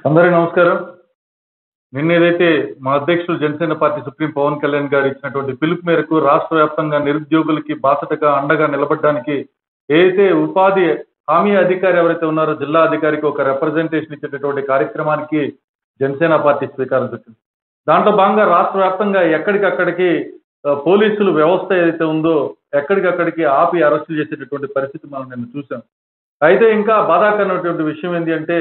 అందరికీ నమస్కారం నిన్న ఏదైతే మా అధ్యక్షులు జనసేన పార్టీ సుప్రీం పవన్ కళ్యాణ్ గారు ఇచ్చినటువంటి పిలుపు మేరకు రాష్ట్ర వ్యాప్తంగా నిరుద్యోగులకి బాసటగా అండగా నిలబడడానికి ఏదైతే ఉపాధి హామీ అధికారి ఎవరైతే ఉన్నారో జిల్లా అధికారికి ఒక రిప్రజెంటేషన్ ఇచ్చేటటువంటి కార్యక్రమానికి జనసేన పార్టీ స్వీకారం చుట్టింది దాంట్లో భాగంగా రాష్ట్ర వ్యాప్తంగా ఎక్కడికక్కడికి ఆ, పోలీసులు వ్యవస్థ ఏదైతే ఉందో ఎక్కడికక్కడికి ఆపి అరెస్టులు చేసేటటువంటి పరిస్థితి మనం నిన్న చూసాం అయితే ఇంకా బాధాకరమైనటువంటి విషయం ఏంటి అంటే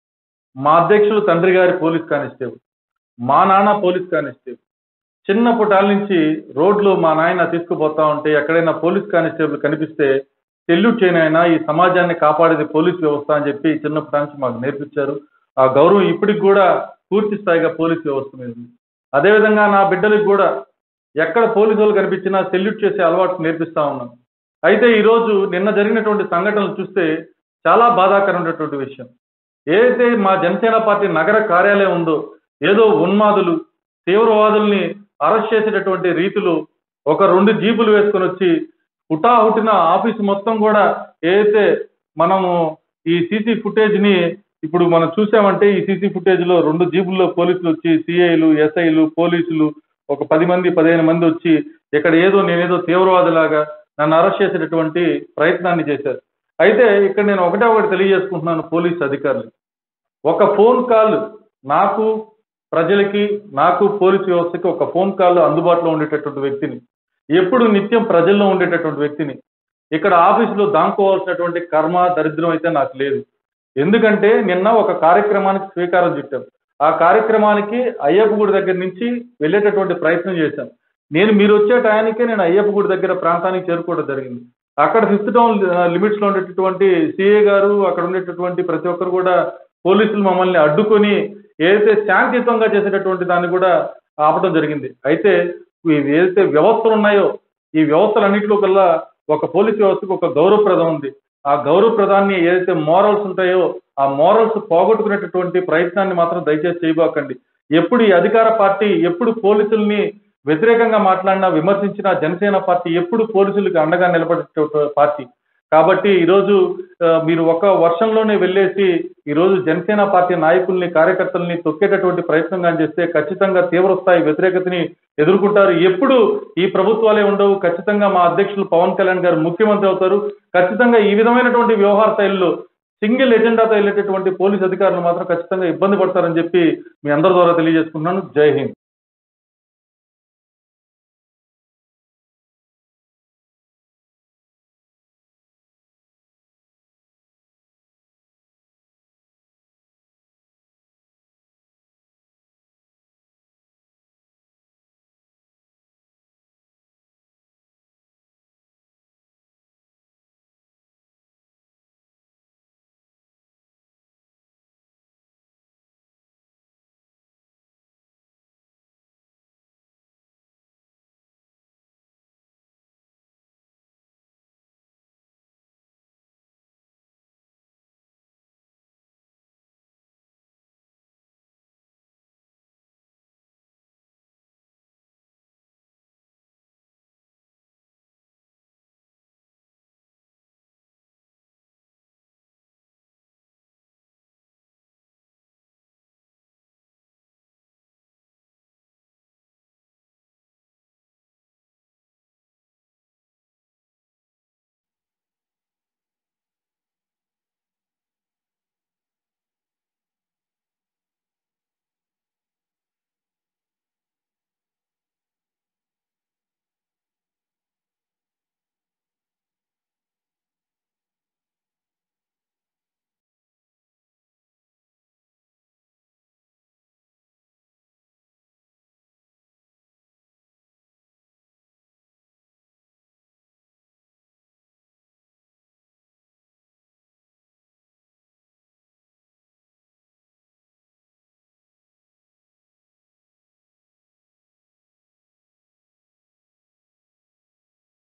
మా అధ్యక్షులు తండ్రి గారి పోలీస్ కానిస్టేబుల్ మా నాన్న పోలీస్ కానిస్టేబుల్ చిన్న పుటాల నుంచి రోడ్లు మా నాయన తీసుకుపోతా ఉంటే ఎక్కడైనా పోలీస్ కానిస్టేబుల్ కనిపిస్తే సెల్యూట్ చేయనైనా ఈ సమాజాన్ని కాపాడేది పోలీస్ వ్యవస్థ అని చెప్పి చిన్నప్పటి నుంచి మాకు నేర్పించారు ఆ గౌరవం ఇప్పటికి కూడా పూర్తి స్థాయిగా పోలీస్ వ్యవస్థ మీద ఉంది అదేవిధంగా నా బిడ్డలకు కూడా ఎక్కడ పోలీసు వాళ్ళు కనిపించినా సెల్యూట్ చేసే అలవాటు నేర్పిస్తా ఉన్నాం అయితే ఈరోజు నిన్న జరిగినటువంటి సంఘటనలు చూస్తే చాలా బాధాకరమైనటువంటి విషయం ఏదైతే మా జనసేన పార్టీ నగర కార్యాలయం ఉందో ఏదో ఉన్మాదులు తీవ్రవాదుల్ని అరెస్ట్ చేసేటటువంటి రీతిలో ఒక రెండు జీపులు వేసుకొని వచ్చి హుటాహుటిన ఆఫీస్ మొత్తం కూడా ఏదైతే మనము ఈ సీసీ ఫుటేజ్ ని ఇప్పుడు మనం చూసామంటే ఈ సీసీ ఫుటేజ్ లో రెండు జీపుల్లో పోలీసులు వచ్చి సిఐలు ఎస్ఐలు పోలీసులు ఒక పది మంది పదిహేను మంది వచ్చి ఇక్కడ ఏదో నేనేదో తీవ్రవాదిలాగా నన్ను అరెస్ట్ చేసేటటువంటి ప్రయత్నాన్ని చేశారు అయితే ఇక్కడ నేను ఒకటే ఒకటి తెలియజేసుకుంటున్నాను పోలీస్ అధికారులు ఒక ఫోన్ కాల్ నాకు ప్రజలకి నాకు పోలీస్ వ్యవస్థకి ఒక ఫోన్ కాల్ అందుబాటులో ఉండేటటువంటి వ్యక్తిని ఎప్పుడు నిత్యం ప్రజల్లో ఉండేటటువంటి వ్యక్తిని ఇక్కడ ఆఫీసులో దాంకోవాల్సినటువంటి కర్మ దరిద్రం అయితే నాకు లేదు ఎందుకంటే నిన్న ఒక కార్యక్రమానికి స్వీకారం చుట్టాం ఆ కార్యక్రమానికి అయ్యప్ప గుడి దగ్గర నుంచి వెళ్ళేటటువంటి ప్రయత్నం చేశాం నేను మీరు వచ్చే టయానికే నేను అయ్యప్ప గుడి దగ్గర ప్రాంతానికి చేరుకోవడం జరిగింది అక్కడ ఫిఫ్త్ టౌన్ లిమిట్స్ లో ఉండేటటువంటి సిఏ గారు అక్కడ ఉండేటటువంటి ప్రతి ఒక్కరు కూడా పోలీసులు మమ్మల్ని అడ్డుకొని ఏదైతే శాంతియుతంగా చేసేటటువంటి దాన్ని కూడా ఆపడం జరిగింది అయితే ఈ ఏదైతే వ్యవస్థలు ఉన్నాయో ఈ వ్యవస్థలన్నింటిలో కల్లా ఒక పోలీస్ వ్యవస్థకు ఒక గౌరవప్రదం ఉంది ఆ గౌరవప్రదాన్ని ఏదైతే మోరల్స్ ఉంటాయో ఆ మోరల్స్ పోగొట్టుకునేటటువంటి ప్రయత్నాన్ని మాత్రం దయచేసి చేయబోకండి ఎప్పుడు ఈ అధికార పార్టీ ఎప్పుడు పోలీసుల్ని వ్యతిరేకంగా మాట్లాడినా విమర్శించిన జనసేన పార్టీ ఎప్పుడు పోలీసులకు అండగా నిలబడే పార్టీ కాబట్టి ఈరోజు ఆ, మీరు ఒక వర్షంలోనే వెళ్ళేసి ఈరోజు జనసేన పార్టీ నాయకుల్ని కార్యకర్తల్ని తొక్కేటటువంటి ప్రయత్నం కానీ చేస్తే ఖచ్చితంగా తీవ్ర స్థాయి వ్యతిరేకతని ఎదుర్కొంటారు ఎప్పుడు ఈ ప్రభుత్వాలే ఉండవు ఖచ్చితంగా మా అధ్యక్షులు పవన్ కళ్యాణ్ గారు ముఖ్యమంత్రి అవుతారు ఖచ్చితంగా ఈ విధమైనటువంటి వ్యవహార శైలిలో సింగిల్ ఎజెండాతో వెళ్ళేటటువంటి పోలీస్ అధికారులు మాత్రం ఖచ్చితంగా ఇబ్బంది పడతారని చెప్పి మీ అందరి ద్వారా తెలియజేసుకున్నాను జై హింద్